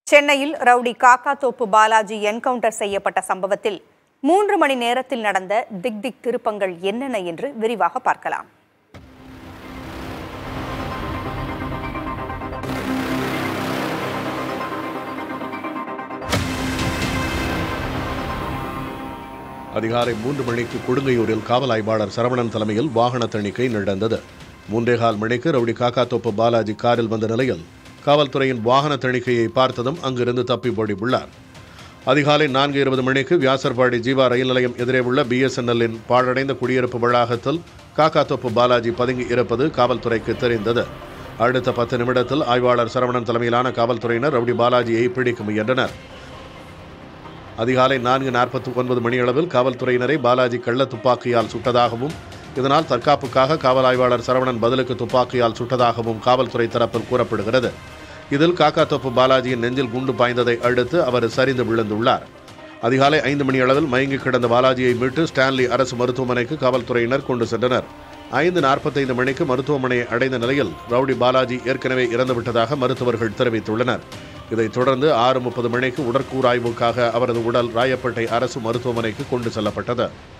சென்னையில் rowdy Kakkathoppu Balaji encounter செய்யப்பட்ட சம்பவத்தில் மூன்று மணி நேரத்தில் நடந்த திக் திக் திருப்பங்கள் என்னென்ன என்று விரிவாக பார்க்கலாம் அதிகாலை மூன்று மணிக்கு கொடுங்கையூரில் காவல் ஆய்வாளர் சரவணன் தலைமையில் வாகன தணிக்கை நடந்தது மூன்றேகால் மணிக்கு ரவுடி காக்காத்தோப்பு பாலாஜி காரில் வந்த நிலையில் காவல்துறையின் வாகன தணிக்கையை பார்த்ததும் அங்கிருந்து தப்பி ஓடி உள்ளார் அதிகாலை நான்கு இருபது மணிக்கு வியாசர்பாடி ஜீவா ரயில் நிலையம் எதிரே உள்ள பிஎஸ்என்எல்லின் பாழடைந்த குடியிருப்பு வளாகத்தில் காக்காத்தோப்பு பாலாஜி பதுங்கி இருப்பது காவல்துறைக்கு தெரிந்தது அடுத்த பத்து நிமிடத்தில் ஆய்வாளர் சரவணன் தலைமையிலான காவல்துறையினர் ரவுடி பாலாஜியை பிடிக்க முயன்றனர் அதிகாலை நான்கு நாற்பத்தி ஒன்பது மணியளவில் காவல்துறையினரை பாலாஜி கள்ள துப்பாக்கியால் சுட்டதாகவும் இதனால் தற்காப்புக்காக காவல் ஆய்வாளர் சரவணன் பதிலுக்கு துப்பாக்கியால் சுட்டதாகவும் காவல்துறை தரப்பில் கூறப்படுகிறது இதில் காக்காத்தோப்பு பாலாஜியின் நெஞ்சில் குண்டு பாய்ந்ததை அடுத்து அவர் சரிந்து விழுந்துள்ளார் அதிகாலை ஐந்து மணி அளவில் மயங்கி கிடந்த பாலாஜியை மீட்டு ஸ்டான்லி அரசு மருத்துவமனைக்கு காவல்துறையினர் கொண்டு சென்றனர் ஐந்து நாற்பத்தைந்து மணிக்கு மருத்துவமனையை அடைந்த நிலையில் ரவுடி பாலாஜி ஏற்கனவே இறந்துவிட்டதாக மருத்துவர்கள் தெரிவித்துள்ளனர் இதைத் தொடர்ந்து ஆறு முப்பது மணிக்கு உடற்கூறாய்வுக்காக அவரது உடல் ராயப்பேட்டை அரசு மருத்துவமனைக்கு கொண்டு செல்லப்பட்டது